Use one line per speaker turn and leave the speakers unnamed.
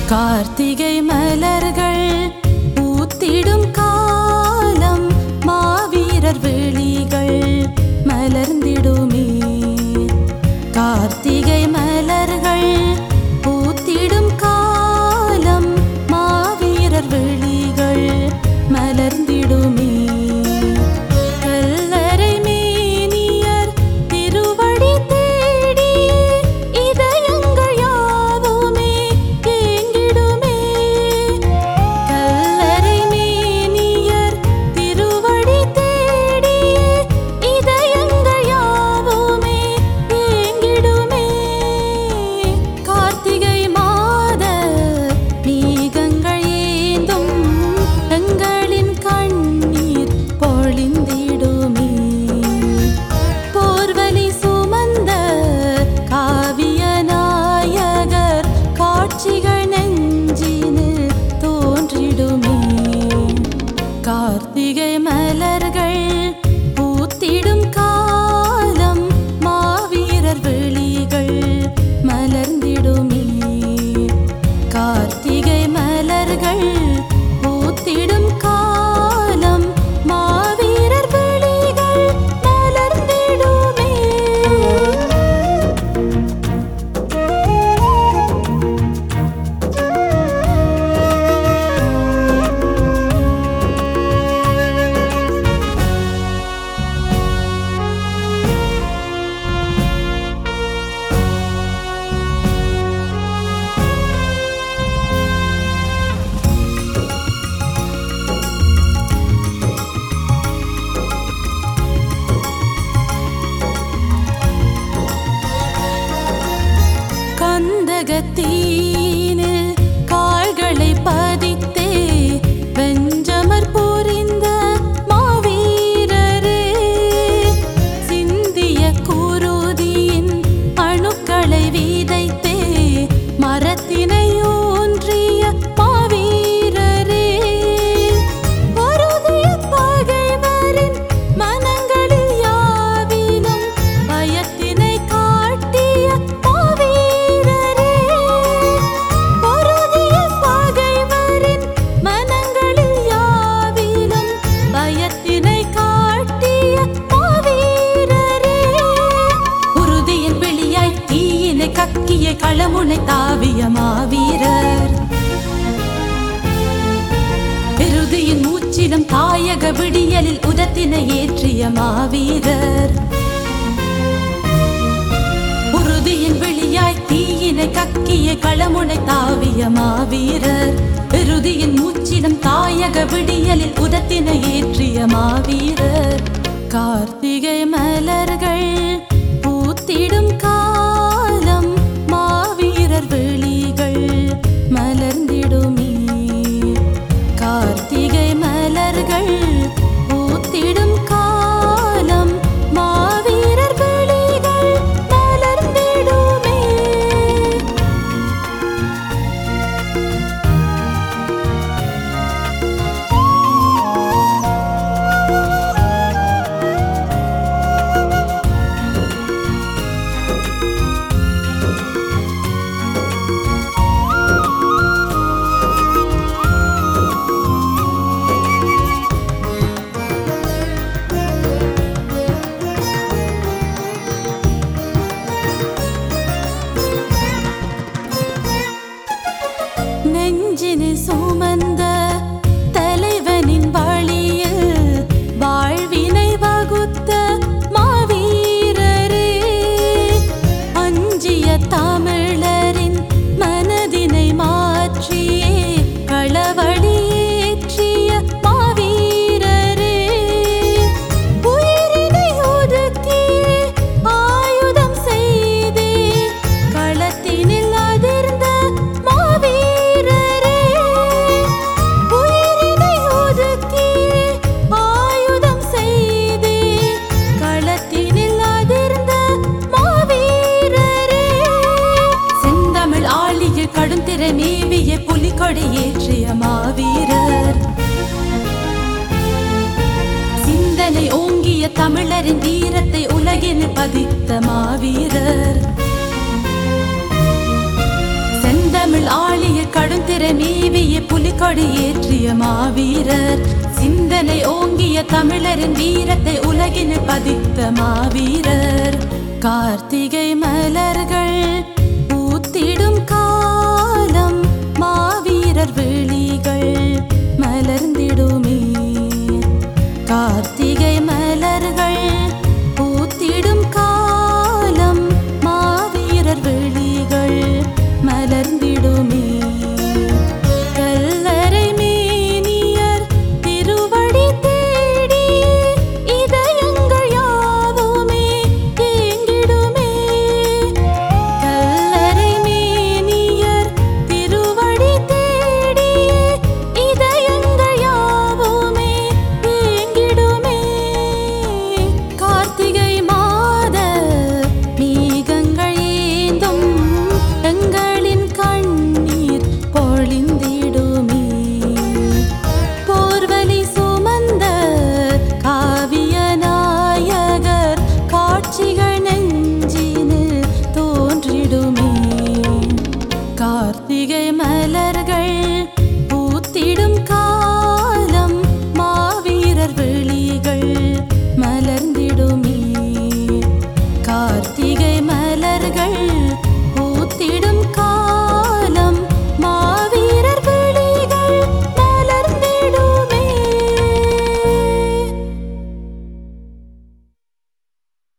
கார்த்திகை மலர்கள் பூத்திடும் காலம் மாவீரர் விழிகள் மலர்ந்திடுமே கார்த்திகை மலர்கள் பூத்திடும் காலம் மாவீரர் விழிகள் மலர்ந்திடுமே கல்லறை மேனியர் திருவடி தேடி இதயங்கள் யாவுமே ஏங்கிடுமே கல்லறை மேனியர் திருவடி தேடி இதயங்கள் யாவுமே ஏங்கிடுமே கார்த்திகை மாத மேகங்கள் ஏந்தும் எங்களின் கண்ணீர் பொழிந்திடுமே போர்வலி சுமந்த காவிய நாயகர் காட்சிகள் நெஞ்சினில் தோன்றிடுமே கார்த்திகை மலர்கள் பூத்திடும் காலம் மாவீரர் விழிகள் மலர்ந்திடுமே கார்த்திகை மலர்கள் பூத்திடும் காலம் மாவீரர் விழிகள் மலர்ந்திடுமே கந்தகத்தீனில் கால்களை பதித்தே வெஞ்சமர் புரிந்த மாவீரரே சிந்திய குருதியின் அணுக்களை விதைத்தே மரத்தினை ஊன்றிய மாவீரரே பொருதிய பகைவரின் மனங்களில் யாவிலும் பயத்தினை காட்டிய மாவீரரே பொருதிய பகைவரின் மனங்களில் யாவிலும் பயத்தினை காட்டிய மாவீரரே உறுதியின் வெளியாய் தீயினை கக்கிய களமுனை தாவிய மாவீரர் இறுதியின் மூச்சிலும் தாயக விடியலில் உதத்தினை ஏற்றிய மாவீரர் உறுதியின் வெளியாய் தீயினை கக்கிய களமுனை தாவிய மாவீரர் இறுதியின் மூச்சிலும் தாயக விடியலில் உதத்தினை ஏற்றிய மாவீரர் கார்த்திகை மலர்கள் பூத்திடும் காலம் மாவீரர் விழிகள் மலர்ந்திடுமே கார்த்திகை மலர்கள் பூத்திடும் காலம் மாவீரர் விழிகள் மலர்ந்திடுமே நெஞ்சினை சுமந்த தலைவனின் வழியில் வாழ்வினை வகுத்த மாவீரரே அஞ்சிய தமிழரின் மனதினை மாற்றியே களவழியேற்றிய மாவீரரே உயிரினை ஒதுக்கியே ஆயுதம் செய்தே களத்தினில் அதிர்ந்த மாவீரரே உயிரினை ஒதுக்கியே ஆயுதம் செய்தே களத்தினில் அதிர்ந்த மாவீரரே செந்தமிழ் ஆழிய கடுந்திரை மேவிய புலிகொடி ஏற்றிய மாவீரர் சிந்தனை ஓங்கிய தமிழரின் வீரத்தை உலகில் பதித்த மாவீரர் செந்தமிழ் ஆழிய கடும் மேவிய புலிகொடி ஏற்றிய மாவீரர் சிந்தனை ஓங்கிய தமிழரின் வீரத்தை உலகினில் பதித்த மாவீரர் கார்த்திகை மலர்கள்